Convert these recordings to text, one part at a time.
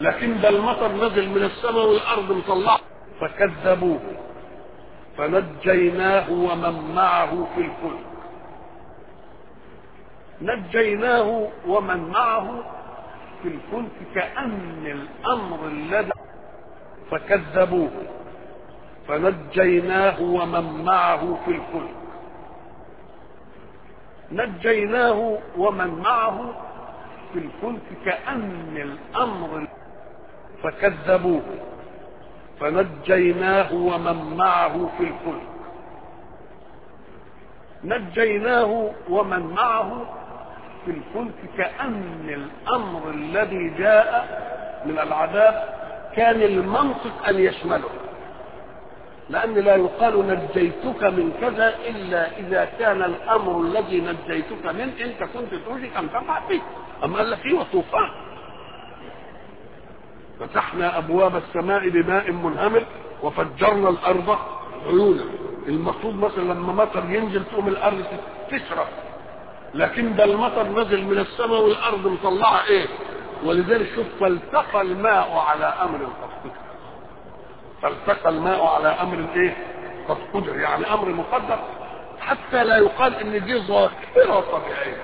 لكن ده المطر نزل من السماء والارض مطلعه فكذبوه فنجيناه ومن معه في الفلك نجيناه ومن معه في الفلك كأن الأمر الذي فكذبوه فنجيناه ومن معه في الفلك نجيناه ومن معه في الفلك كأن الأمر فكذبوه فنجيناه ومن معه في الفلك نجيناه ومن معه في الفلك كأن الأمر الذي جاء من العذاب كان المنطق أن يشمله لأن لا يقال نجيتك من كذا إلا إذا كان الأمر الذي نجيتك منه أنت كنت توشك أن تقع فيه أما قال لك إيه وطوفان فتحنا أبواب السماء بماء منهمر وفجرنا الأرض عيونا المفروض مثلا لما مطر ينزل تقوم الأرض تشرب لكن ده المطر نزل من السماء والأرض مطلعة إيه ولذلك شوف فالتقى الماء على أمر قد قدر فالتقى الماء على أمر إيه قد قدر يعني أمر مقدر حتى لا يقال إن دي ظاهرة طبيعية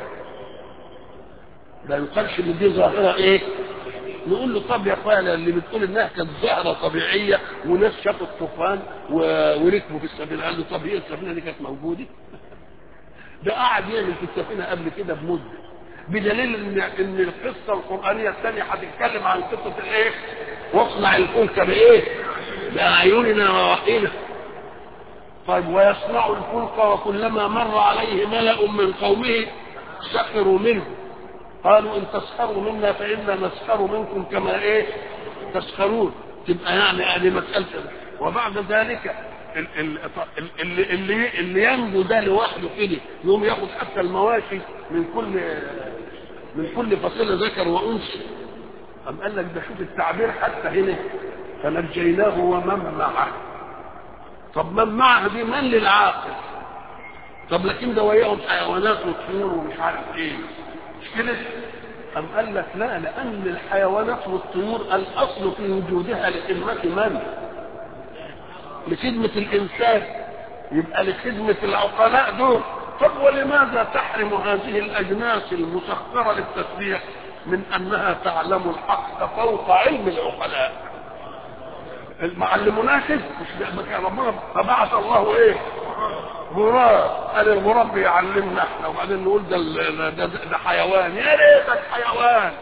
لا يقالش إن دي ظاهرة إيه نقول له طب يا اخوانا اللي بتقول انها كانت ظاهره طبيعيه وناس شافوا الطوفان و... وركبوا في السفينه قال له طب هي السفينه دي كانت موجوده؟ ده قعد يعمل في السفينه قبل كده بمده بدليل ان ان القصه القرانيه الثانيه هتتكلم عن قصه الايه؟ واصنع الفلك بايه؟ باعيننا ووحينا طيب ويصنع الفلك وكلما مر عليه ملأ من قومه سخروا منه قالوا ان تسخروا منا فانا نسخر منكم كما ايه تسخرون تبقى يعني هذه مساله وبعد ذلك اللي اللي اللي ينجو ده لوحده كده يقوم ياخد حتى المواشي من كل من كل فصيله ذكر وانثى أم قال لك ده شوف التعبير حتى هنا فنجيناه ومن معه طب من معه دي من للعاقل طب لكن ده وياهم حيوانات وطيور ومش عارف ايه مش كده أم قال لك لا لأن الحيوانات والطيور الأصل في وجودها لخدمة من؟ لخدمة الإنسان يبقى لخدمة العقلاء دول طب ولماذا تحرم هذه الأجناس المسخرة للتسبيح من أنها تعلم الحق فوق علم العقلاء ما علموناش مش ربنا فبعث الله ايه غراب قال الغراب بيعلمنا احنا وبعدين نقول ده ده, ده, ده حيوان يا ريتك حيوان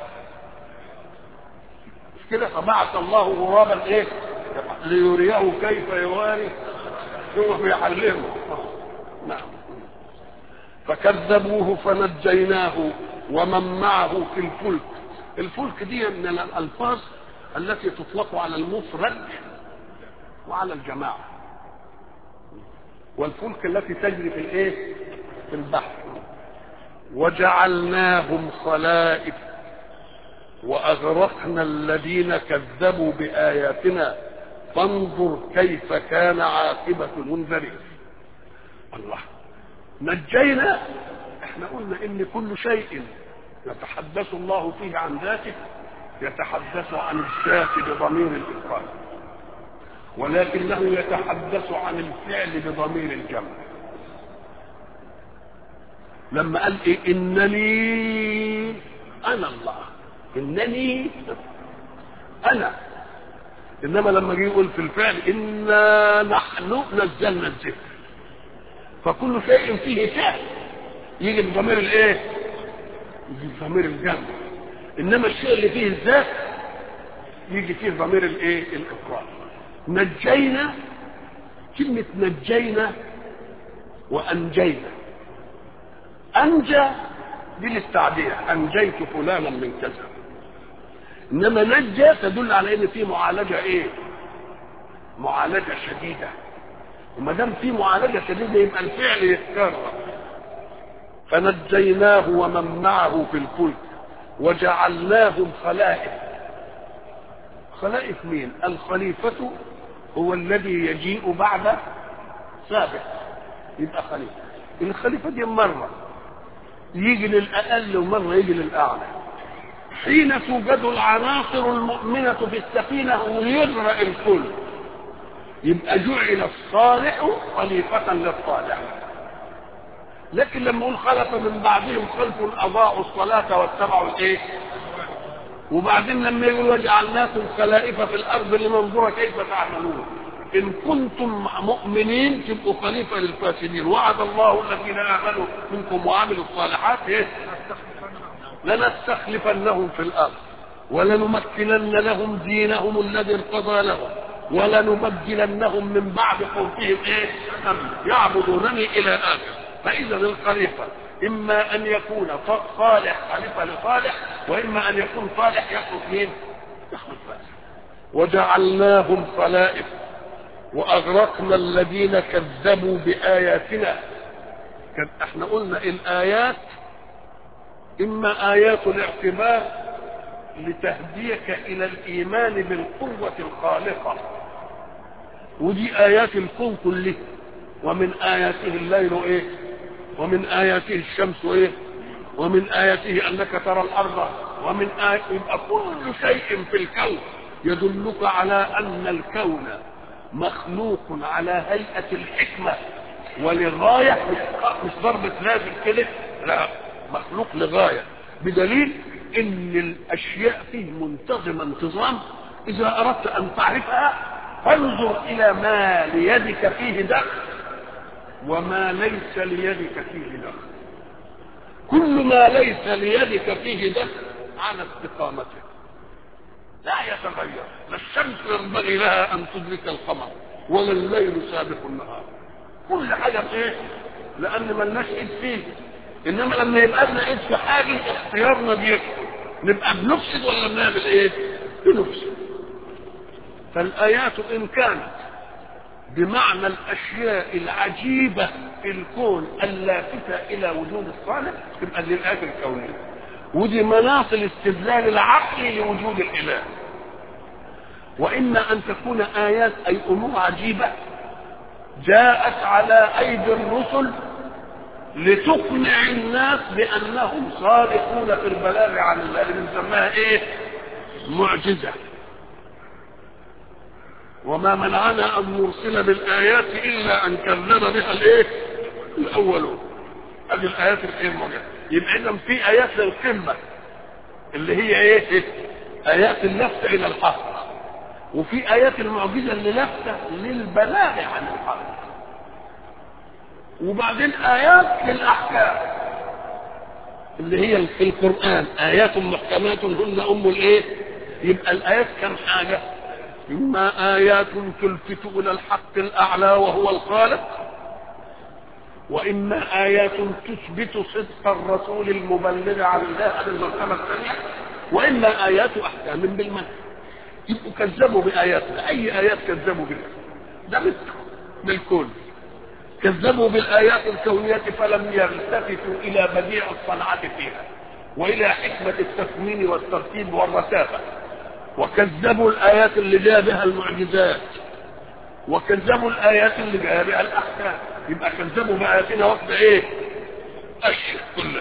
مش كده فبعث الله غرابا ايه ليريه كيف يواري هو بيعلمه نعم فكذبوه فنجيناه ومن معه في الفلك الفلك دي من الالفاظ التي تطلق على المفرد وعلى الجماعه والفلك التي تجري في الايه في البحر وجعلناهم خلائف واغرقنا الذين كذبوا باياتنا فانظر كيف كان عاقبه المنذرين الله نجينا احنا قلنا ان كل شيء يتحدث الله فيه عن ذاته يتحدث عن الذات بضمير الافراد ولكنه يتحدث عن الفعل بضمير الجمع لما قال إيه انني انا الله انني انا انما لما جه يقول في الفعل انا نحن نزلنا الذكر فكل شيء فيه فعل يجي بضمير الايه يجي بضمير الجمع انما الشيء اللي فيه الذات يجي فيه ضمير الايه الافراد نجينا كلمة نجينا وأنجينا أنجى دي للتعبير أنجيت فلانا من كذا إنما نجى تدل على إن في معالجة إيه؟ معالجة شديدة وما دام في معالجة شديدة يبقى الفعل يتكرر فنجيناه ومن معه في الفلك وجعلناهم خلائف خلائف مين؟ الخليفة هو الذي يجيء بعد سابق يبقى خليفة الخليفة دي مرة يجي للأقل ومرة يجي للأعلى حين توجد العناصر المؤمنة في السفينة ويغرق الكل يبقى جعل الصالح خليفة للصالح لكن لما نقول خلف من بعدهم خلف اضاعوا الصلاة واتبعوا الايه؟ وبعدين لما يقول وجعلناكم خلائف في الارض لننظر كيف تعملون ان كنتم مؤمنين تبقوا خليفه للفاسدين وعد الله الذين امنوا منكم وعملوا الصالحات ايه؟ لنستخلفنهم في الارض ولنمكنن لهم دينهم الذي ارتضى لهم ولنبدلنهم من بعد خوفهم ايه؟ امن يعبدونني الى اخر فاذا الخليفه اما ان يكون صالح خليفه لصالح واما ان يكون صالح يخلق مين؟ يخلق فاسد وجعلناهم خلائف واغرقنا الذين كذبوا باياتنا كان احنا قلنا الايات اما ايات الاعتبار لتهديك الى الايمان بالقوه الخالقه ودي ايات الكون كله ومن اياته الليل ايه ومن اياته الشمس ايه ومن اياته انك ترى الارض ومن آيات يبقى كل شيء في الكون يدلك على ان الكون مخلوق على هيئه الحكمه ولغايه مش ضربه لازم كده لا مخلوق لغايه بدليل ان الاشياء فيه منتظمه انتظام اذا اردت ان تعرفها فانظر الى ما ليدك فيه دخل وما ليس ليدك فيه دخل كل ما ليس ليدك فيه دخل على استقامته لا يتغير لا الشمس ينبغي لها ان تدرك القمر ولا الليل سابق النهار كل حاجه في ايه لان ملناش ايد فيه انما لما يبقى لنا ايد في حاجه اختيارنا بيكفي نبقى بنفسد ولا بنعمل ايه بنفسد فالايات ان كانت بمعنى الاشياء العجيبه في الكون اللافته الى وجود الصالح تبقى دي الايات الكونيه ودي مناص الاستدلال العقلي لوجود الاله واما ان تكون ايات اي امور عجيبه جاءت على ايدي الرسل لتقنع الناس بانهم صادقون في البلاغ عن الله اللي بنسميها ايه معجزه وما منعنا ان نرسل بالايات الا ان كذب بها الايه الاولون هذه الايات الايه المعجزه يبقى اذا في ايات للقمه اللي هي ايه ايات اللفت الى الحق وفي ايات المعجزه اللي لفته للبلاغ عن الحق وبعدين ايات للاحكام اللي هي في القران ايات محكمات هن ام الايه يبقى الايات كم حاجه اما ايات تلفت الى الحق الاعلى وهو الخالق واما ايات تثبت صدق الرسول المبلغ عن الله هذه المرتبه الثانيه واما ايات احكام بالمنع يبقوا كذبوا باياتنا اي ايات كذبوا بها ده مثل بالكل كذبوا بالايات الكونيه فلم يلتفتوا الى بديع الصنعه فيها والى حكمه التكوين والترتيب والرتابه وكذبوا الايات اللي جاء بها المعجزات وكذبوا الايات اللي جاء بها الاحكام يبقى كذبوا باياتنا وقت ايه اشهر كلها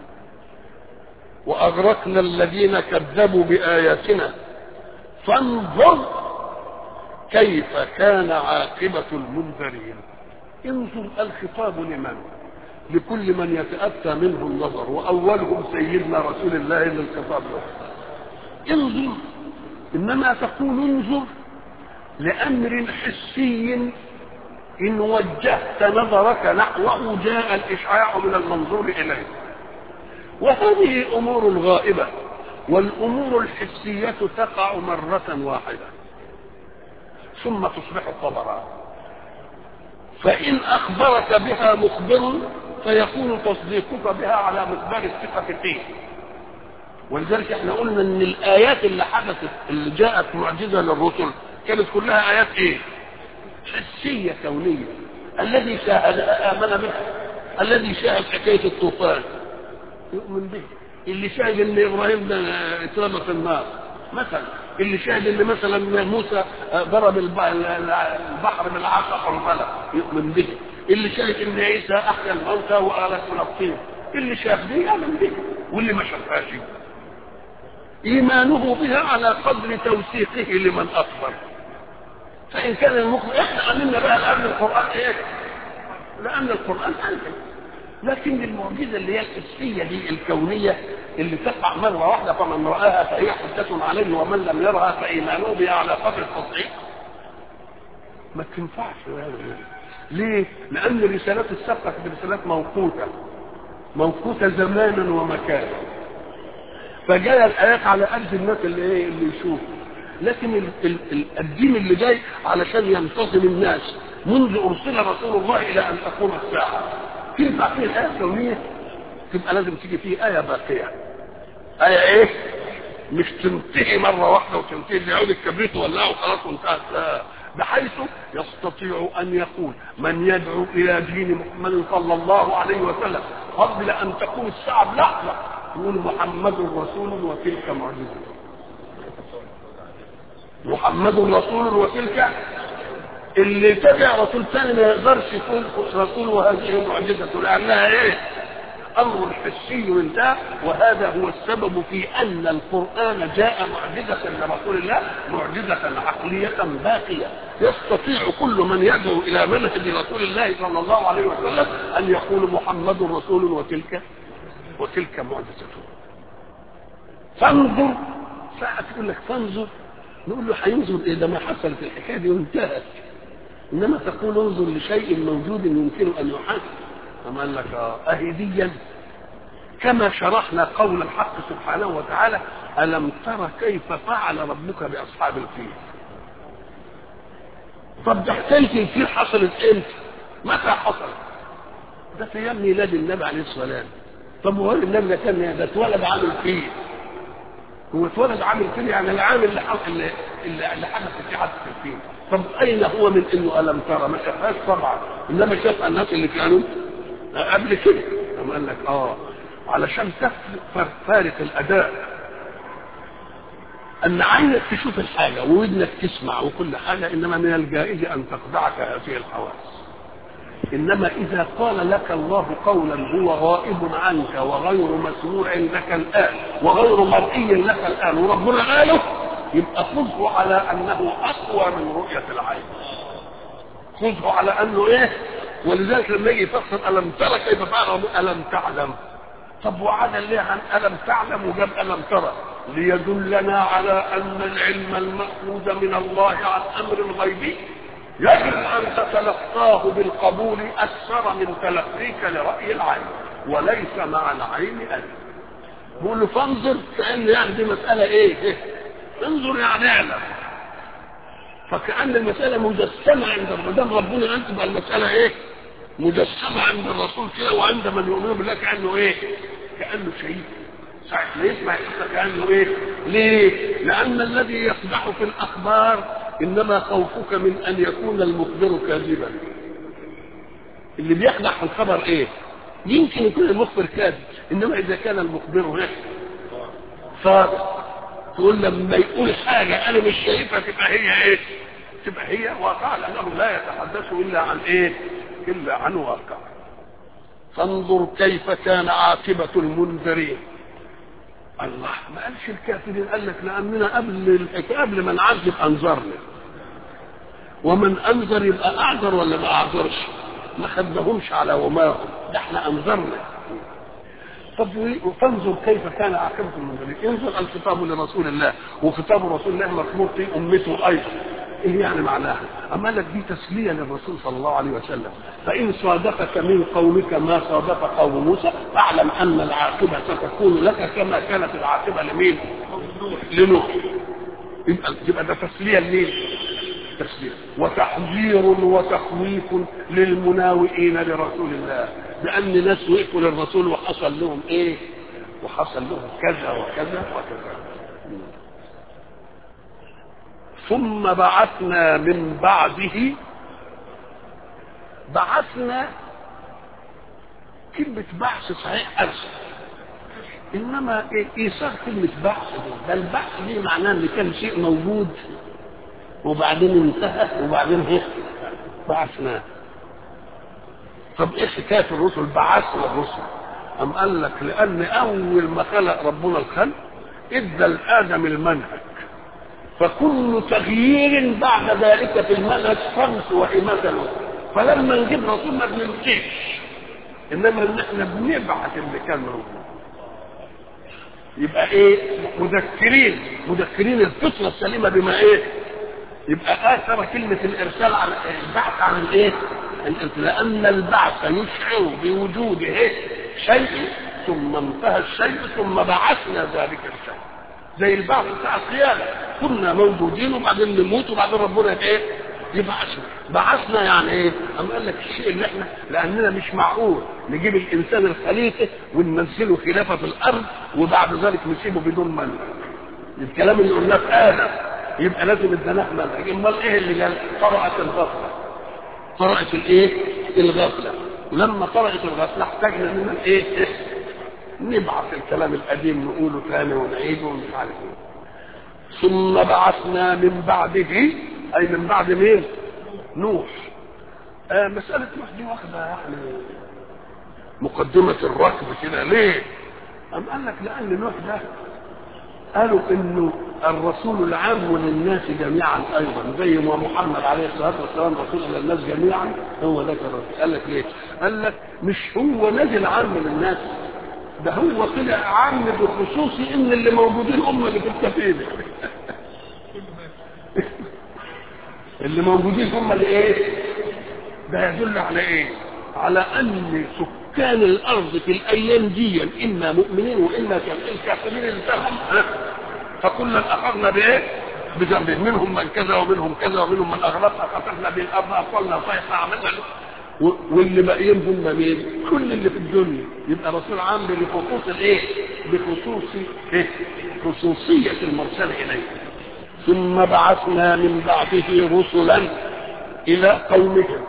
واغرقنا الذين كذبوا باياتنا فانظر كيف كان عاقبه المنذرين انظر الخطاب لمن لكل من يتاتى منه النظر واولهم سيدنا رسول الله اللي الخطاب له انظر انما تقول انظر لامر حسي ان وجهت نظرك نحوه جاء الاشعاع من المنظور اليه وهذه امور غائبه والامور الحسيه تقع مره واحده ثم تصبح خبرا فان اخبرك بها مخبر فيكون تصديقك بها على مقدار الثقه فيه ولذلك احنا قلنا ان الايات اللي حدثت اللي جاءت معجزه للرسل كانت كلها ايات ايه؟ حسيه كونيه الذي شاهد امن بها الذي شاهد حكايه الطوفان يؤمن به اللي شاهد ان ابراهيم ده اترمى في النار مثلا اللي شاهد ان مثلا موسى ضرب البحر بالعصا فانفلق يؤمن به اللي شاهد ان عيسى احيا الموتى والك من الطين اللي شاف دي يؤمن به واللي ما شافهاش ايمانه بها على قدر توثيقه لمن اخبر فان كان المخبر احنا امنا بقى لان القران ايه لان القران انزل لكن المعجزه اللي هي الحسيه دي الكونيه اللي تقع مره واحده فمن راها فهي حجه عليه ومن لم يرها فايمانه بها على قدر التصديق ما تنفعش ليه؟ لأن الرسالات السابقة كانت رسالات موقوتة موقوتة زمانا ومكانا فجاء الآيات على قد الناس اللي ايه اللي يشوفوا لكن ال ال ال الدين اللي جاي علشان ينتظم الناس منذ أرسل رسول الله إلى أن تقوم الساعة تنفع فيه الآية الكونية تبقى لازم تيجي فيه آية باقية آية إيه؟ مش تنتهي مرة واحدة وتنتهي زي عود الكبريت ولعه وخلاص وانتهت لا بحيث يستطيع ان يقول من يدعو الى دين محمد صلى الله عليه وسلم قبل ان تقوم الساعه بلحظه يقول محمد رسول وتلك معجزه محمد رسول وتلك اللي تبع رسول ثاني ما يقدرش يكون رسول وهذه معجزه لانها ايه؟ امر حسي انتهى وهذا هو السبب في ان القران جاء معجزه لرسول الله معجزه عقليه باقيه يستطيع كل من يدعو الى منهج رسول الله صلى الله عليه وسلم ان يقول محمد رسول وتلك وتلك معجزته فانظر ساعة تقول لك فانظر نقول له هينظر ايه ده ما حصلت الحكايه دي وانتهت انما تقول انظر لشيء موجود يمكن ان يحاسب أم قال لك أهديا كما شرحنا قول الحق سبحانه وتعالى ألم تر كيف فعل ربك بأصحاب الفيل طب ده حكاية الفيل حصلت امتى؟ متى حصلت؟ ده في ايام ميلاد النبي عليه الصلاة والسلام طب هو النبي ده كان ده اتولد عامل فيل هو اتولد عامل فيل يعني العام اللي حصل اللي, اللي حدث في حدث الفيل طب اين هو من انه الم ترى ما شافهاش طبعا انما شاف الناس اللي كانوا قبل كده قام قال لك اه علشان تفرق فارق الاداء ان عينك تشوف الحاجه وودنك تسمع وكل حاجه انما من الجائز ان تخدعك هذه الحواس انما اذا قال لك الله قولا هو غائب عنك وغير مسموع لك الان وغير مرئي لك الان وربنا قاله يبقى خذه على انه اقوى من رؤيه العين خذه على انه ايه ولذلك لما يجي يفسر الم ترى كيف فعل الم تعلم طب وعدا ليه عن الم تعلم وجاب الم ترى ليدلنا على ان العلم الماخوذ من الله عن امر غيبي يجب ان تتلقاه بالقبول اكثر من تلقيك لراي العين وليس مع العين الم بيقول له فانظر كان يعني دي مساله ايه, إيه؟ انظر يعني اعلم فكأن المسألة مجسمة عند الرسول ربنا أنت تبقى المسألة إيه؟ مجسمة عند الرسول كده وعند من يؤمن بالله كأنه إيه؟ كأنه شهيد ساعة ما يسمع القصة كأنه إيه؟ ليه؟ لأن الذي يقدح في الأخبار إنما خوفك من أن يكون المخبر كاذبا. اللي بيقدح في الخبر إيه؟ يمكن يكون المخبر كاذب، إنما إذا كان المخبر إيه؟ صادق تقول لما يقول حاجة أنا مش شايفها تبقى هي إيه؟ تبقى هي واقع لأنه لا يتحدث إلا عن إيه؟ إلا عن واقع. فانظر كيف كان عاقبة المنذرين. الله ما قالش الكافرين قال لك لأننا قبل الحكاية قبل ما نعذب أنذرنا. ومن أنذر يبقى أعذر ولا ما أعذرش؟ ما خدناهمش على وماهم، ده احنا أنذرنا. طب فانظر كيف كان عاقبة المنذرين انظر الخطاب لرسول الله وخطاب رسول الله مطلوب في امته ايضا ايه يعني معناها اما لك دي تسليه للرسول صلى الله عليه وسلم فان صادفك من قومك ما صادف قوم موسى فاعلم ان العاقبه ستكون لك كما كانت العاقبه لمين لنوح يبقى يبقى ده تسليه لمين تسليه وتحذير وتخويف للمناوئين لرسول الله لان ناس وقفوا للرسول وحصل لهم ايه وحصل لهم كذا وكذا وكذا ثم بعثنا من بعده بعثنا كلمة بعث صحيح أرسل إنما إيثار كلمة بعث دي ده البعث دي معناه إن كان شيء موجود وبعدين انتهى وبعدين ايه بعثناه طب ايه حكايه الرسل بعثنا الرسل أم قال لك لأن أول ما خلق ربنا الخلق ادى لادم المنهج فكل تغيير بعد ذلك في المنهج خمس وإمثل فلما نجيب رسول ما بنمسكش انما ان احنا بنبعث اللي كان موجود يبقى ايه مذكرين مذكرين الفطره السليمه بما ايه يبقى اثر كلمه الارسال على البعث عن الايه لان البعث يشعر بوجود ايه شيء ثم انتهى الشيء ثم بعثنا ذلك الشيء زي البعث بتاع القيامه كنا موجودين وبعدين نموت وبعدين ربنا ايه يبعثنا بعثنا يعني ايه أم قال لك الشيء اللي احنا لاننا مش معقول نجيب الانسان الخليفه وننزله خلافه في الارض وبعد ذلك نسيبه بدون منهج الكلام اللي قلناه في ادم يبقى لازم ادانا منهج امال ايه اللي قال طرأت الغفله طرأت الايه الغفله ولما طرأت الغفله احتاجنا ان ايه نبعث الكلام القديم نقوله ثاني ونعيده ومش عارف ايه ثم بعثنا من بعده اي من بعد مين نوح آه مسألة نوح دي واخدة يعني مقدمة الركب كده ليه أم قال لك لأن نوح ده قالوا انه الرسول العام للناس جميعا ايضا زي ما محمد عليه الصلاه والسلام رسول للناس جميعا هو ده الرسول قال لك ليه؟ قال لك مش هو نازل عام للناس ده هو طلع عام بخصوص ان اللي موجودين هم اللي في السفينه اللي موجودين هم اللي ايه ده يدل على ايه على ان سكان الارض في الايام دي اما مؤمنين واما الكافرين انتهم فكلا اخذنا بايه بذنب منهم من كذا ومنهم كذا ومنهم من اغلقنا خسفنا به الارض اطلنا صيحه عملنا واللي باقيين هم مين؟ كل اللي في الدنيا يبقى رسول عام بخصوص الايه؟ بخصوص ايه؟ خصوصيه المرسل اليه ثم بعثنا من بعده رسلا الى قومهم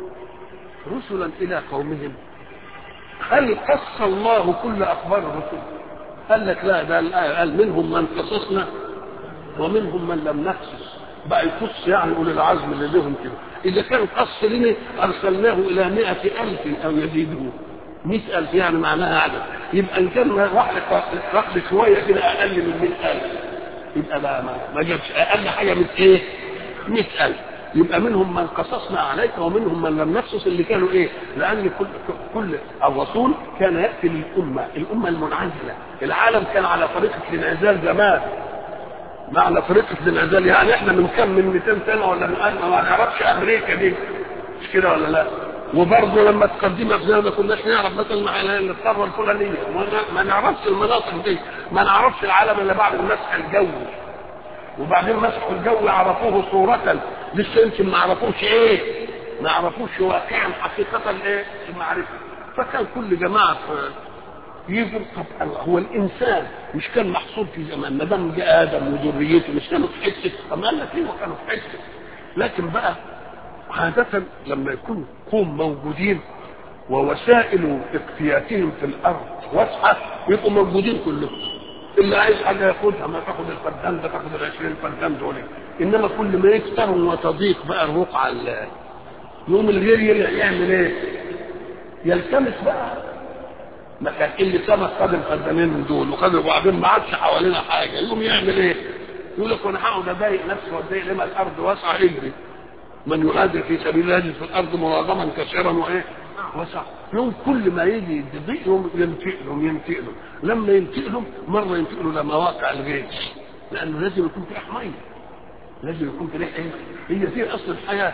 رسلا الى قومهم هل قص الله كل اخبار الرسل قال لك لا ده الايه قال منهم من قصصنا ومنهم من لم نقصص بقى يقص يعني اولي العزم اللي لهم كده اذا كان قص لنا ارسلناه الى مئة الف او يزيدون مئة الف يعني معناها عدد يبقى ان كان واحد رقم شويه كده اقل من مئة الف يبقى ما ما جابش اقل حاجه من ايه؟ 100000 يبقى منهم من قصصنا عليك ومنهم من لم نقصص اللي كانوا ايه؟ لان كل كل الرسول كان ياتي للامه، الامه المنعزله، العالم كان على طريقه الانعزال زمان ما على طريقه الانعزال يعني احنا من كم من 200 سنه ولا من ما نعرفش امريكا دي مش كده ولا لا؟ وبرضه لما تقدمها في ما كناش نعرف مثلا مع الثروه الفلانيه ما نعرفش المناطق دي ما نعرفش العالم الا بعد المسح الجوي وبعدين مسح الجو عرفوه صورة لسه يمكن ما عرفوش ايه ما عرفوش واقعا حقيقة الايه المعرفة فكان كل جماعة يجوا طب الله هو الانسان مش كان محصور في زمان ما دام جاء ادم وذريته مش كانوا في حته طب قال لك ايوه كانوا في حته لكن بقى عادة لما يكون قوم موجودين ووسائل اقتياتهم في الارض واسعه يبقوا موجودين كلهم اللي عايز حاجه ياخدها ما تاخد الفدان ده تاخد ال 20 فدان دول انما كل ما يكتروا وتضيق بقى الرقعه يوم الغير يعمل ايه؟ يلتمس بقى ما كان اللي سمك خد الفدانين من دول وخد وبعدين ما عادش حوالينا حاجه يقوم يعمل ايه؟ يقول لك انا هقعد اضايق نفسي واتضايق لما الارض واسعه اجري من يهاجر في سبيل الله يجد في الارض مراغما كثيرا وايه؟ وسع يوم كل ما يجي يضيق يوم ينتقلهم ينتقلهم لما ينتقلهم مره ينتقلوا لمواقع الغيث لانه لازم يكون في حمايه لازم يكون في ايه؟ هي دي اصل الحياه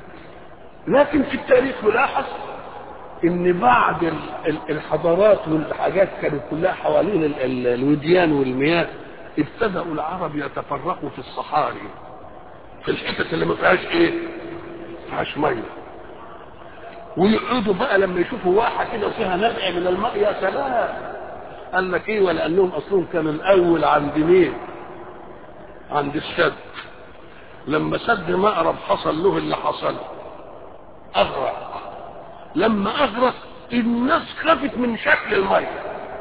لكن في التاريخ يلاحظ ان بعد الحضارات والحاجات كانت كلها حوالين الوديان والمياه ابتدأوا العرب يتفرقوا في الصحاري في الحتت اللي ما فيهاش ايه؟ ما فيهاش ميه ويقعدوا بقى لما يشوفوا واحه كده فيها نبع من الماء يا سلام قال لك ايه ولانهم اصلهم كانوا الاول عند مين؟ عند السد لما سد مأرب حصل له اللي حصل اغرق لما اغرق الناس خافت من شكل الميه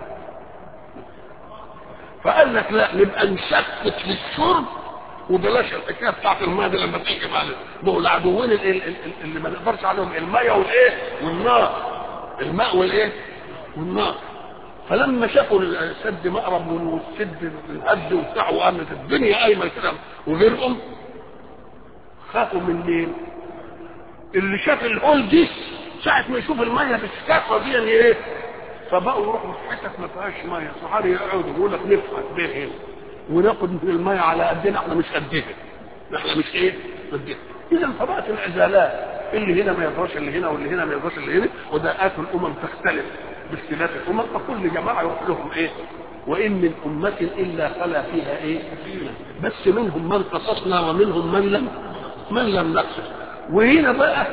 فقال لك لا نبقى نشتت للشرب وبلاش الحكايه بتاعت الميه دي لما تيجي معانا دول عدوين ال- ال- ال- اللي, اللي, اللي ما نقدرش عليهم الميه والايه والنار الماء والايه والنار فلما شافوا السد مقرب والسد الهد وبتاع وقامت الدنيا قايمه كده وغيرهم خافوا من مين؟ اللي شاف الهول دي ساعة ما يشوف المية بالكثرة دي يعني ايه؟ فبقوا يروحوا في حتت ما فيهاش مية صحاري يقعدوا يقول لك نفحت بيه هنا وناخد من المية على قدنا احنا مش قدها احنا مش ايه؟ قدها اذا فبقت العزالات اللي هنا ما يرضاش اللي هنا واللي هنا ما يرضاش اللي هنا وداءات الامم تختلف باختلاف الامم فكل جماعه يروح لهم ايه؟ وان من امه الا خلا فيها ايه؟ بس منهم من قصصنا ومنهم من لم من لم نقصص وهنا بقى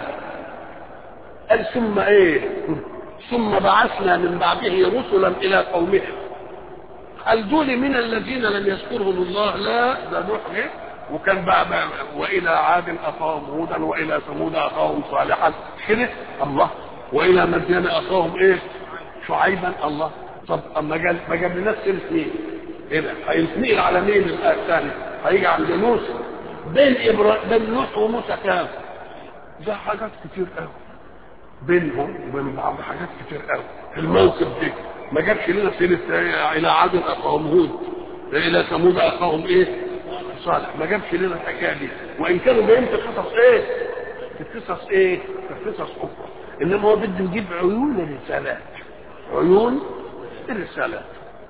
قال ثم ايه؟ ثم بعثنا من بعده رسلا الى قومهم هل دول من الذين لم يذكرهم الله لا ده نوح غير وكان بقى, بقى والى عاد اخاهم هودا والى ثمود اخاهم صالحا كده الله والى مدين اخاهم ايه شعيبا الله طب اما جاب ما جاب لناش سيره مين؟ ايه ده؟ هينتقل على مين الثاني؟ هيجي عند موسى بين ابراهيم بين نوح وموسى كام؟ ده حاجات كتير قوي بينهم وبين بعض حاجات كتير قوي في الموقف ده ما جابش لنا سيره الى عاد اخاهم هود الى ثمود اخاهم ايه؟ صالح ما جابش لنا الحكايه دي وان كانوا جايين في قصص ايه؟ في قصص ايه؟ في قصص اخرى انما هو بده يجيب عيون الرسالات عيون الرسالات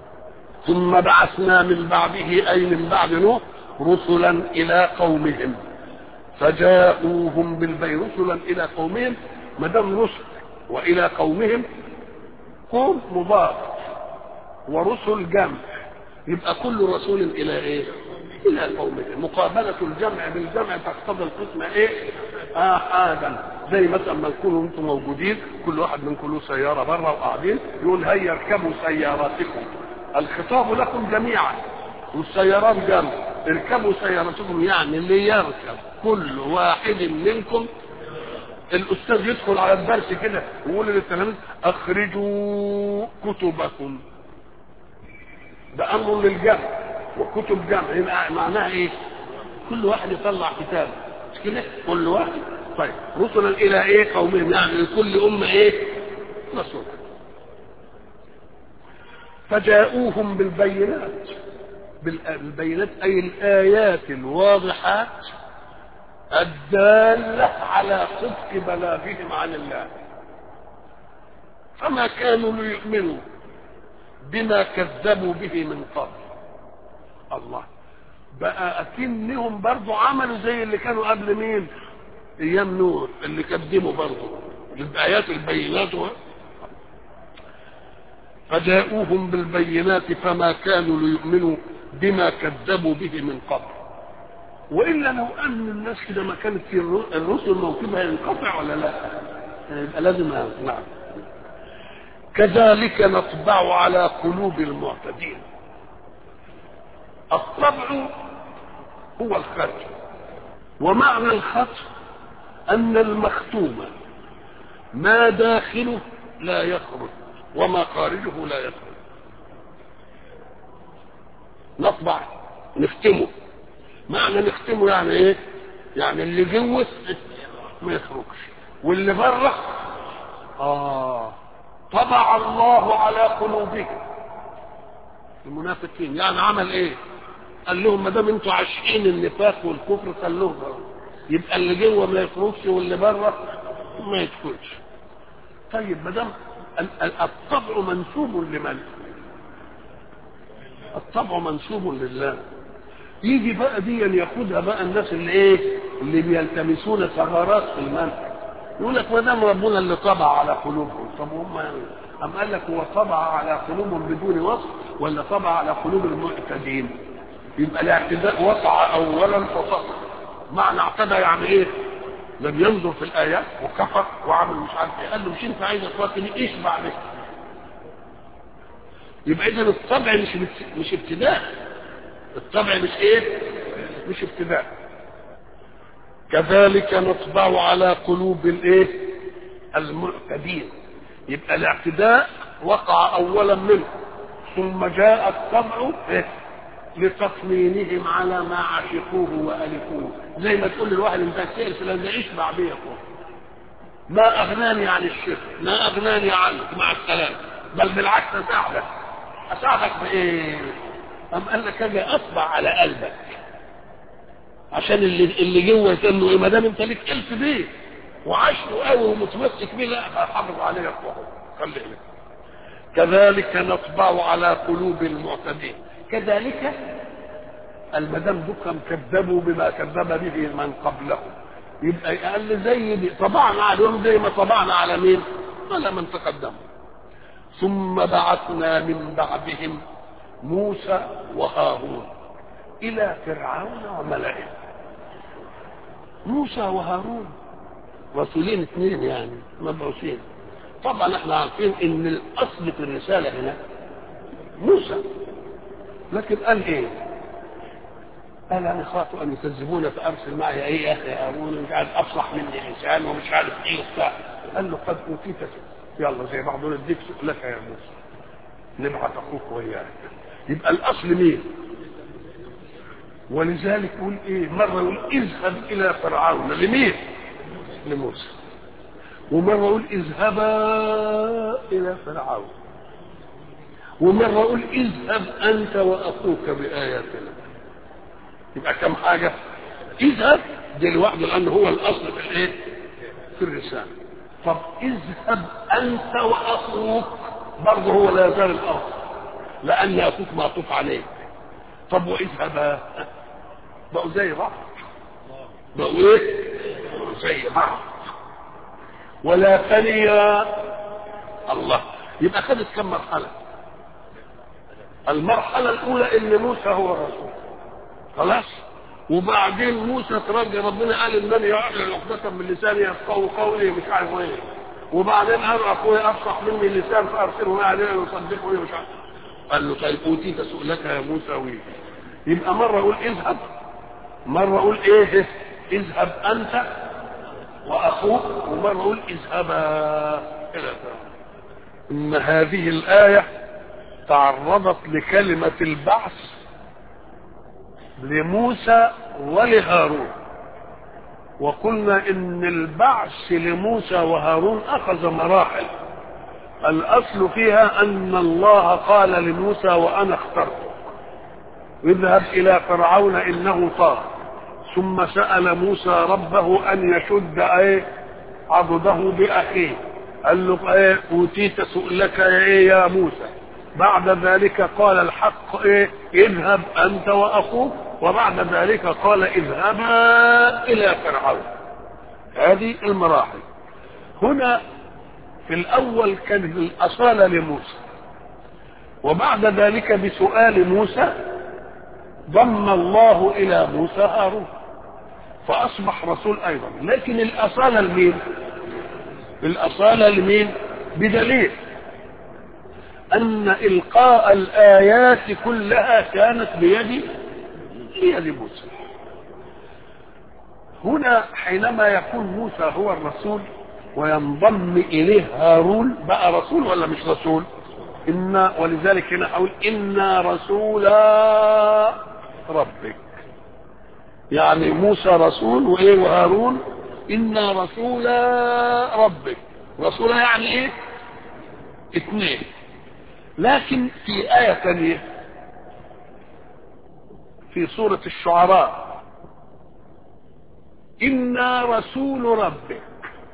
ثم بعثنا من بعده اي من بعد نوح رسلا الى قومهم فجاءوهم بالبين رسلا الى قومهم ما دام رسل والى قومهم قوم مضاف ورسل جمع يبقى كل رسول الى ايه؟ الى قومه مقابله الجمع بالجمع تقتضي القسمه ايه؟ احادا زي مثلا ما تكونوا انتم موجودين كل واحد منكم له سياره بره وقاعدين يقول هيا اركبوا سياراتكم الخطاب لكم جميعا والسيارات جمع اركبوا سيارتكم يعني اللي يركب كل واحد منكم الاستاذ يدخل على الدرس كده ويقول للتلاميذ اخرجوا كتبكم ده امر للجمع وكتب جمع يبقى معناها ايه؟ كل واحد يطلع كتاب مش كده؟ كل واحد طيب رسلا الى ايه قومهم يعني لكل امه ايه؟ رسول فجاءوهم بالبينات بالبينات اي الايات الواضحات الداله على صدق بلاغهم عن الله فما كانوا ليؤمنوا بما كذبوا به من قبل الله بقى اكنهم برضو عملوا زي اللي كانوا قبل مين ايام نور اللي قدموا برضو الايات البينات و... فجاءوهم بالبينات فما كانوا ليؤمنوا بما كذبوا به من قبل والا لو ان الناس كده ما كانت في الرسل موكبها ينقطع ولا لا يبقى لازم نعم كذلك نطبع على قلوب المعتدين الطبع هو الختم ومعنى الختم أن المختوم ما داخله لا يخرج وما خارجه لا يخرج نطبع نختمه معنى نختمه يعني ايه يعني اللي جوه ما يخرجش واللي بره اه طبع الله على قلوبهم المنافقين يعني عمل ايه قال لهم ما دام انتوا عاشقين النفاق والكفر خلوهم يبقى اللي جوه ما يخرجش واللي بره ما يدخلش طيب ما دام الطبع منسوب لمن الطبع منسوب لله يجي بقى دي ياخدها بقى الناس اللي ايه اللي بيلتمسون ثغرات في المنهج يقول لك ما دام ربنا اللي طبع على قلوبهم طب هم أم قال لك هو طبع على قلوبهم بدون وصف ولا طبع على قلوب المعتدين يبقى الاعتداء وقع اولا فسقط معنى اعتدى يعني ايه لم ينظر في الايات وكفر وعمل مش عارف ايه قال له مش انت عايز اخواتني اشبع بك يبقى اذا الطبع مش مش ابتداء الطبع مش ايه مش ابتداء كذلك نطبع على قلوب الايه المعتدين يبقى الاعتداء وقع اولا منه ثم جاء الطبع إيه؟ لتطمينهم على ما عشقوه والفوه زي ما تقول للواحد انت سائل فلان ده اشبع بيه يا ما اغناني عن الشرك ما اغناني عنك مع السلامه بل بالعكس اساعدك اساعدك بايه ام قال لك اجي اطبع على قلبك عشان اللي اللي جوه انه ايه ما دام انت ليك الف بيه وعشره قوي ومتمسك بيه لا حافظ عليه اخوه خلي لك كذلك نطبع على قلوب المعتدين كذلك المدام دكم كذبوا بما كذب به من قبلهم يبقى قال زي دي طبعنا عليهم زي ما طبعنا على مين؟ على من تقدموا ثم بعثنا من بعدهم موسى وهارون الى فرعون وملئه موسى وهارون رسولين اثنين يعني مبعوثين طبعا احنا عارفين ان الاصل في الرساله هنا موسى لكن قال ايه قال انا خاف ان يكذبون فارسل معي ايه يا اخي هارون مش عارف افصح مني لسان ومش عارف ايه وبتاع قال له قد اوتيت يلا زي بعض نديك سؤلك يا موسى نبعث اخوك وياك يبقى الاصل مين ولذلك يقول ايه مره يقول اذهب الى فرعون لمين لموسى ومره يقول اذهبا الى فرعون ومره يقول اذهب انت واخوك باياتنا يبقى كم حاجه اذهب دي لوحده لانه هو الاصل في الايه في الرساله طب اذهب انت واخوك برضه هو لا يزال الاصل لان اخوك معطوف عليه طب واذهبا بقوا زي بعض بقوا ايه زي بعض ولا ثانية الله يبقى خدت كم مرحلة المرحلة الأولى إن موسى هو الرسول خلاص وبعدين موسى ترجى ربنا قال إنني يعلن عقدة من لساني يفقهوا قولي مش عارف إيه وبعدين قال أخويا أفصح مني اللسان فأرسله معي عليه يصدقني مش عارف قال له طيب أوتيت سؤلك يا موسى ويه يبقى مرة أقول اذهب مرة أقول إيه اذهب أنت وأخوك ومرة أقول اذهبا إلى فرعون إن هذه الآية تعرضت لكلمة البعث لموسى ولهارون وقلنا إن البعث لموسى وهارون أخذ مراحل الأصل فيها أن الله قال لموسى وأنا اخترتك اذهب إلى فرعون إنه طاغ ثم سأل موسى ربه أن يشد ايه عضده بأخيه قال له ايه أوتيت سؤلك يا ايه يا موسى بعد ذلك قال الحق ايه اذهب أنت وأخوك وبعد ذلك قال اذهبا إلى فرعون هذه المراحل هنا في الأول كان الأصالة لموسى وبعد ذلك بسؤال موسى ضم الله الى موسى هارون فاصبح رسول ايضا لكن الاصاله لمين الاصاله لمين بدليل ان القاء الايات كلها كانت بيد بيد موسى هنا حينما يكون موسى هو الرسول وينضم اليه هارون بقى رسول ولا مش رسول إنا ولذلك هنا أقول إنا رسولا ربك يعني موسى رسول وإيه وهارون إنا رسولا ربك رسولا يعني إيه اثنين لكن في آية ثانية في سورة الشعراء إنا رسول ربك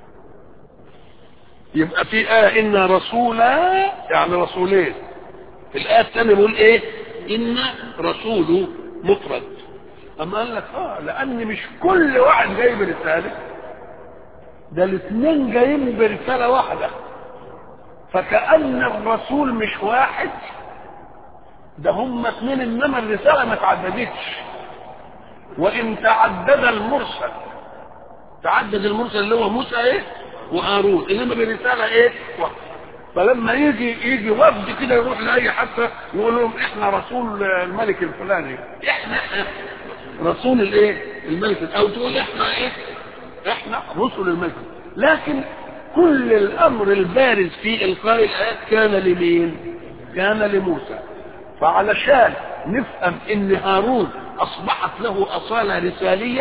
يبقى في آية إن رسولا يعني رسولين الآية الثانية بيقول إيه إن رسول مفرد أما قال لك آه لأن مش كل واحد جاي برسالة ده الاثنين جايين برسالة واحدة فكأن الرسول مش واحد ده هم اثنين انما الرسالة ما تعددتش وان تعدد المرسل تعدد المرسل اللي هو موسى ايه وهارون انما برساله ايه واحده فلما يجي يجي وفد كده يروح لاي حتى يقول لهم احنا رسول الملك الفلاني احنا رسول الايه الملك او تقول احنا ايه احنا رسل الملك لكن كل الامر البارز في القاء الايات كان لمين كان لموسى فعلشان نفهم ان هارون اصبحت له اصاله رساليه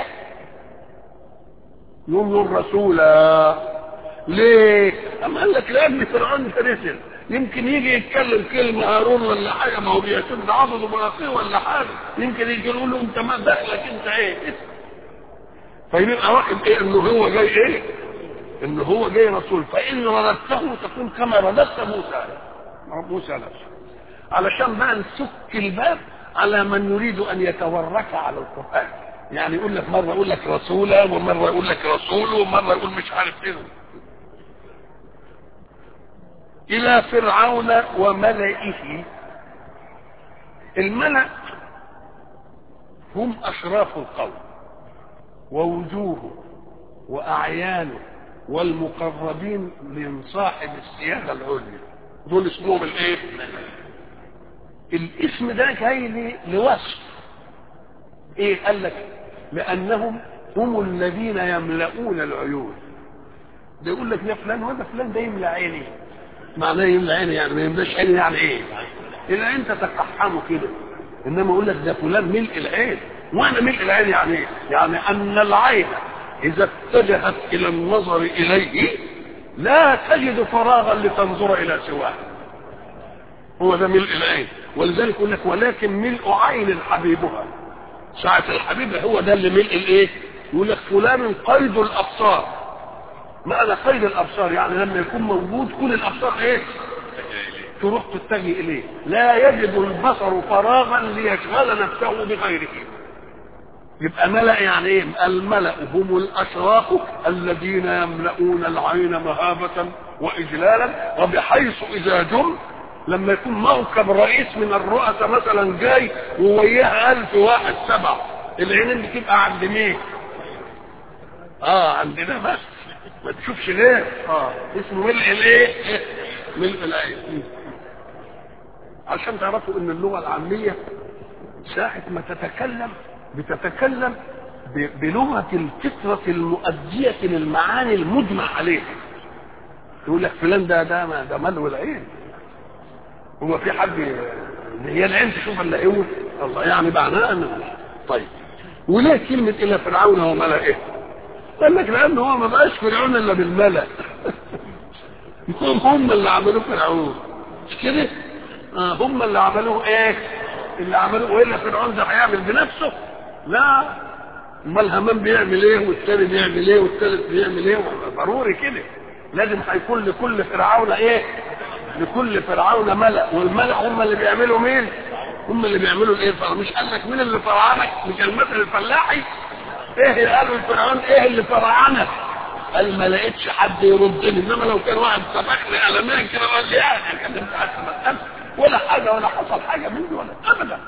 يقول له الرسول ليه؟ أما قال لك لأن فرعون رسل يمكن يجي يتكلم كلمة هارون ولا حاجة ما هو بيشد عضده مناخيره ولا حاجة يمكن يجي يقول له انت ما دخلك انت ايه فيبقى واحد ايه انه هو جاي ايه انه هو جاي رسول فان رددته تكون كما رددت موسى موسى نفسه علشان بقى نسك الباب على من يريد ان يتورك على القران يعني يقول لك مره يقول لك رسولا ومره يقول لك رسول ومره يقول مش عارف ايه الى فرعون وملئه الملأ هم اشراف القوم ووجوهه واعيانه والمقربين من صاحب السياده العليا دول اسمهم الايه الاسم ده جاي لوصف ايه قال لك لانهم هم الذين يملؤون العيون ده يقول لك يا فلان وده فلان ده يملى عيني معناه يملى عيني يعني ما يملاش عيني يعني ايه العين تتقحمه كده انما يقول لك ده فلان ملء العين وانا ملء العين يعني ايه يعني ان العين اذا اتجهت الى النظر اليه لا تجد فراغا لتنظر الى سواه هو ده ملء العين ولذلك يقول لك ولكن ملء عين حبيبها ساعة الحبيب هو ده اللي ملء الايه يقول لك فلان قيد الابصار معنى قيد الابصار يعني لما يكون موجود كل الابصار ايه تروح تتجه اليه لا يجد البصر فراغا ليشغل نفسه بغيره يبقى ملأ يعني ايه الملأ هم الاشراف الذين يملؤون العين مهابة واجلالا وبحيث اذا جم لما يكون موكب رئيس من الرؤساء مثلا جاي ووياه ألف واحد سبع العينين بتبقى عند مين؟ اه عندنا بس ما تشوفش ليه؟ اه اسمه ملء الايه؟ ملء العين عشان تعرفوا ان اللغه العاميه ساعه ما تتكلم بتتكلم بلغه الفطره المؤديه للمعاني المجمع عليها يقول لك فلان ده ده ده ملو العين هو في حد هي العين تشوف الا ايه الله يعني معناه ان طيب وليه كلمة إلى فرعون وملئه؟ قال لك لأن هو ما بقاش فرعون إلا بالملأ هم هم اللي عملوه فرعون مش كده؟ آه هم اللي عملوه إيه؟ اللي عملوه وإلا فرعون ده هيعمل بنفسه؟ لا امال همان بيعمل ايه والتاني بيعمل ايه والتالت بيعمل ايه ضروري كده لازم هيكون لكل فرعون ايه لكل فرعون ملأ والملأ هم اللي بيعملوا مين هم اللي بيعملوا الايه مش قال لك مين اللي فرعنك مش المثل الفلاحي ايه اللي قالوا الفرعون ايه اللي فرعنك قال ما لقيتش حد يردني انما لو كان واحد سبقني قلمان كده قال لي يعني كان انت عارف ولا حاجه ولا حصل حاجه مني ولا ابدا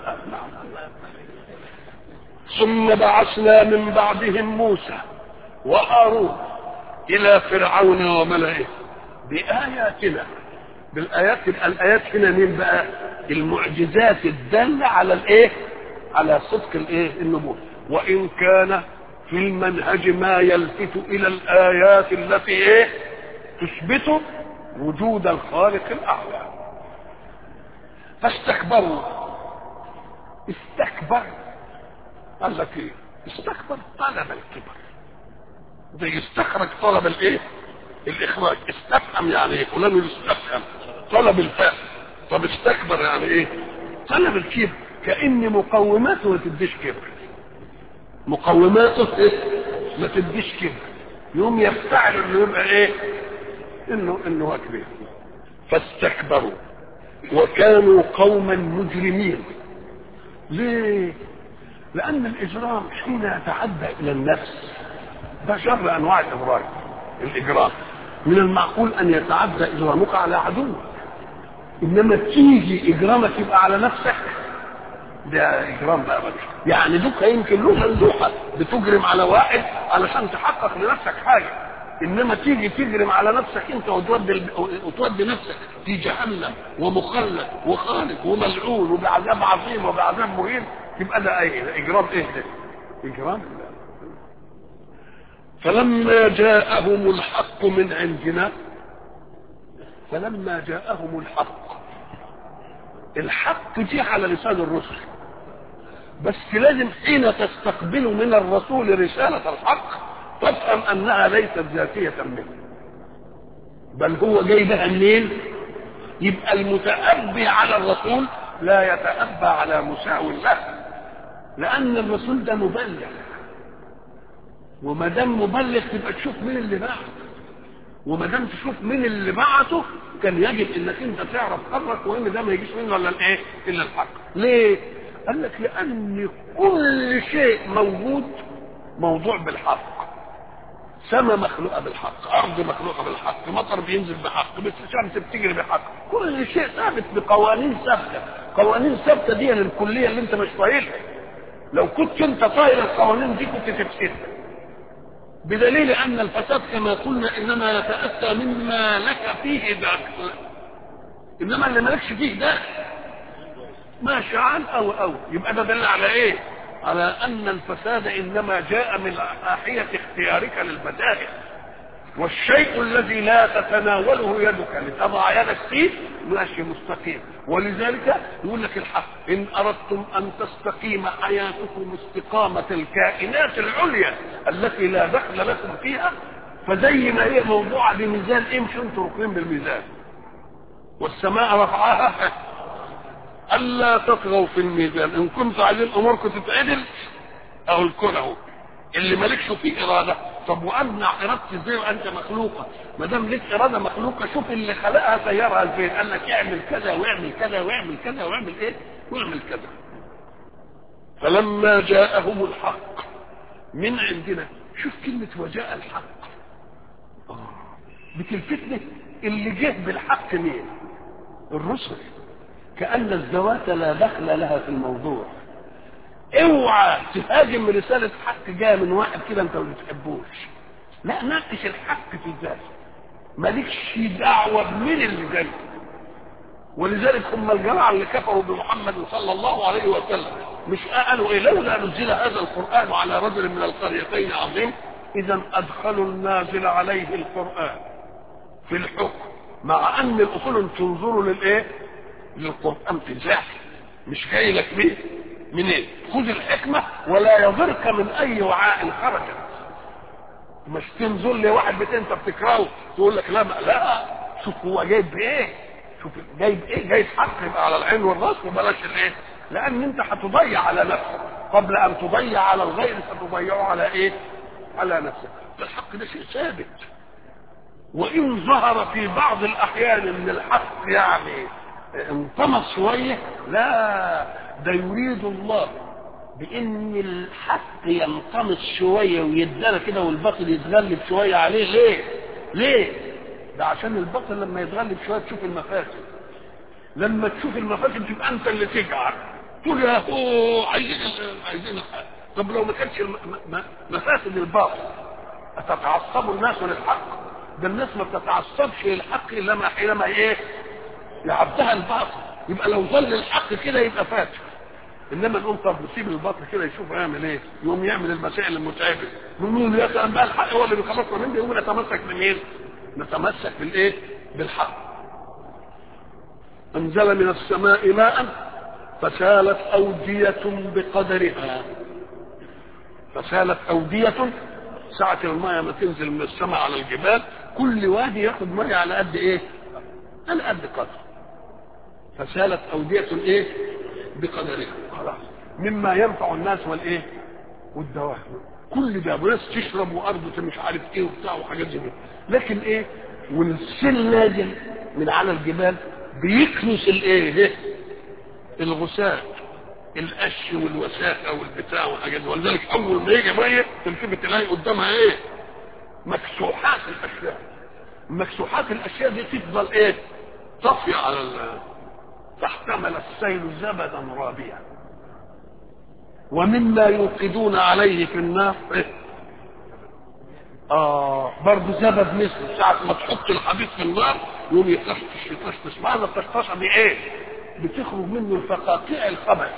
ثم بعثنا من بعدهم موسى وهارون الى فرعون وملئه باياتنا بالايات يبقى الايات هنا مين بقى المعجزات الداله على الايه على صدق الايه النبوه وان كان في المنهج ما يلفت الى الايات التي ايه تثبت وجود الخالق الاعلى فاستكبروا استكبر قال لك ايه استكبر طلب الكبر زي استخرج طلب الايه الاخراج استفهم يعني ايه فلان يستفهم طلب الفهم طب استكبر يعني ايه طلب الكبر كان مقوماته ما تديش كبر مقوماته إيه؟ ما تديش كبر يوم يفتعل انه يبقى ايه انه انه هو كبير فاستكبروا وكانوا قوما مجرمين ليه لان الاجرام حين يتعدى الى النفس ده شر انواع الاجرام الاجرام من المعقول ان يتعدى اجرامك على عدوك انما تيجي اجرامك يبقى على نفسك ده اجرام بقى بقى. يعني دوكا يمكن له مندوحه بتجرم على واحد علشان تحقق لنفسك حاجه انما تيجي تجرم على نفسك انت وتودي وتودي نفسك في جهنم ومخلد وخالد وملعون وبعذاب عظيم وبعذاب مهين يبقى ده ايه ده اجرام ايه ده اجرام فلما جاءهم الحق من عندنا فلما جاءهم الحق الحق دي على لسان الرسل بس لازم حين تستقبل من الرسول رسالة الحق تفهم انها ليست ذاتية منه بل هو جاي بها منين يبقى المتأبي على الرسول لا يتأبى على مساو له لأن الرسول ده مبلغ وما دام مبلغ تبقى تشوف مين اللي بعت وما دام تشوف مين اللي بعته كان يجب انك انت تعرف امرك وان ده ما يجيش منه الا الايه؟ الا الحق. ليه؟ قال لك لان كل شيء موجود موضوع بالحق. سماء مخلوقه بالحق، ارض مخلوقه بالحق، مطر بينزل بحق، الشمس بتجري بحق، كل شيء ثابت بقوانين ثابته، قوانين ثابته دي الكليه اللي انت مش طايلها. لو كنت انت طايل القوانين دي كنت تفسدها. بدليل ان الفساد كما قلنا انما يتاتى مما لك فيه دخل انما اللي مالكش فيه دخل ما شعل او او يبقى ده دل على ايه على ان الفساد انما جاء من ناحيه اختيارك للبدائل والشيء الذي لا تتناوله يدك لتضع يدك فيه ماشي مستقيم ولذلك يقول لك الحق ان اردتم ان تستقيم حياتكم استقامه الكائنات العليا التي لا دخل لكم فيها فزي ما هي موضوعه بميزان امشوا انتم ركنين بالميزان والسماء رفعها الا تطغوا في الميزان ان كنتم عايزين اموركم تتعدل او الكون اهو اللي مالكش فيه اراده طب وامنع ارادتي ازاي وانت مخلوقه ما دام ليك اراده مخلوقه شوف اللي خلقها سيرها ازاي قال لك اعمل كذا واعمل كذا واعمل كذا واعمل ايه واعمل كذا فلما جاءهم الحق من عندنا شوف كلمة وجاء الحق آه. بتلفتني اللي جه بالحق مين الرسل كأن الذوات لا دخل لها في الموضوع اوعى تهاجم رسالة حق جاية من واحد كده انت ما بتحبوش لا ناقش الحق في ذاته مالكش دعوة بمين اللي جاي ولذلك هم الجماعة اللي كفروا بمحمد صلى الله عليه وسلم مش قالوا ايه لولا نزل هذا القرآن على رجل من القريتين عظيم اذا ادخلوا النازل عليه القرآن في الحكم مع ان الاصول تنظروا للايه للقرآن في ذاته مش جاي لك بيه منين إيه؟ خذ الحكمة ولا يضرك من اي وعاء خرجت مش تنزل لي واحد بيت انت بتكرهه تقول لك لا ما لا شوف هو جايب ايه شوف جايب ايه جايب حق يبقى على العين والراس وبلاش الايه لان انت هتضيع على نفسك قبل ان تضيع على الغير ستضيعه على ايه على نفسك الحق ده شيء ثابت وان ظهر في بعض الاحيان ان الحق يعني انطمس شويه لا ده يريد الله بان الحق ينطمس شويه ويدانا كده والباطل يتغلب شويه عليه ليه؟ ليه؟ ده عشان الباطل لما يتغلب شويه تشوف المفاسد لما تشوف المفاسد تبقى انت اللي تجعل تقول يا هو عايزين عايزين الحق طب لو ما كانتش مفاسد الباطل اتتعصبوا الناس للحق ده الناس ما بتتعصبش للحق الا ما حينما ايه؟ يعبدها الباطل يبقى لو ظل الحق كده يبقى فاتح انما نقول طب نسيب الباطل كده يشوف يعمل ايه يقوم يعمل المسائل المتعبه نقول يا سلام بقى الحق هو اللي بيخلصنا منه يقوم نتمسك بمين نتمسك بالايه بالحق انزل من السماء ماء فسالت اوديه بقدرها فسالت اوديه ساعة الماء ما تنزل من السماء على الجبال كل وادي ياخد مية على قد ايه؟ على قد قدر فسالت أودية ايه؟ بقدرها خلاص مما ينفع الناس والايه؟ والدواب كل ده ناس تشرب وارض مش عارف ايه وبتاع وحاجات زي كده لكن ايه؟ والسيل نازل من على الجبال بيكنس الايه؟ إيه؟ الغثاء القش والوساخه والبتاع والحاجات دي ولذلك اول ما يجي ميه تلتفت تلاقي قدامها ايه؟ مكسوحات الاشياء مكسوحات الاشياء دي تفضل ايه؟ طافيه على فاحتمل السيل زبدا رابيا ومما يوقدون عليه في النار إيه؟ اه برضه زبد مثل ساعة ما تحط الحديد في النار يقوم يطشطش يطشطش معنى الطشطشه دي ايه؟ بتخرج منه الفقاقيع الخبث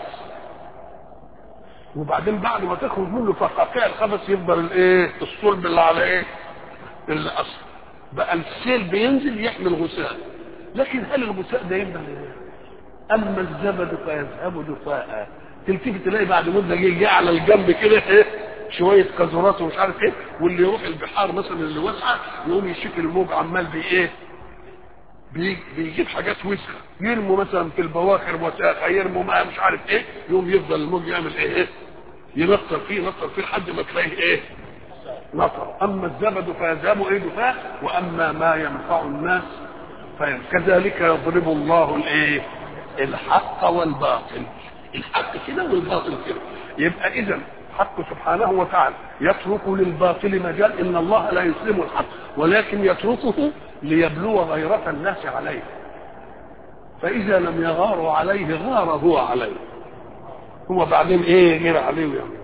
وبعدين بعد ما تخرج منه فقاقيع الخبث يفضل الايه؟ الصلب اللي على ايه؟ اللي اصل بقى السيل بينزل يحمل غثاء لكن هل الغثاء ده يفضل ايه؟ اما الزبد فيذهب دفاء تلتفت تلاقي بعد مده جه على الجنب كده ايه شويه قذورات ومش عارف ايه واللي يروح البحار مثلا اللي واسعه يقوم يشوف الموج عمال بي ايه بي- بيجيب حاجات وسخه يرموا مثلا في البواخر وساخه يرموا ما مش عارف ايه يوم يفضل الموج يعمل ايه, إيه؟ ينطر فيه ينطر فيه لحد ما تلاقيه ايه نطر اما الزبد فيذهب ايه دفاع واما ما ينفع الناس فين كذلك يضرب الله الايه الحق والباطل الحق كده والباطل كده يبقى اذا حق سبحانه وتعالى يترك للباطل مجال ان الله لا يسلم الحق ولكن يتركه ليبلو غيرة الناس عليه فاذا لم يغاروا عليه غار هو عليه هو بعدين ايه غير عليه يعني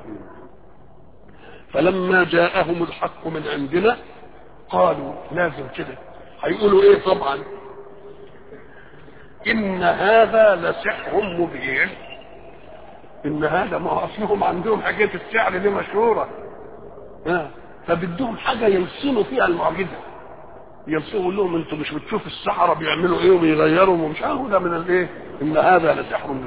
فلما جاءهم الحق من عندنا قالوا لازم كده هيقولوا ايه طبعا ان هذا لسحر مبين ان هذا ما هو اصلهم عندهم حكايه السحر دي مشهوره آه. فبدهم حاجه يلصموا فيها المعجزه يلصموا يقول لهم انتوا مش بتشوفوا السحره بيعملوا ايه وبيغيروا ومش عارف ده من الايه ان هذا لسحر مبين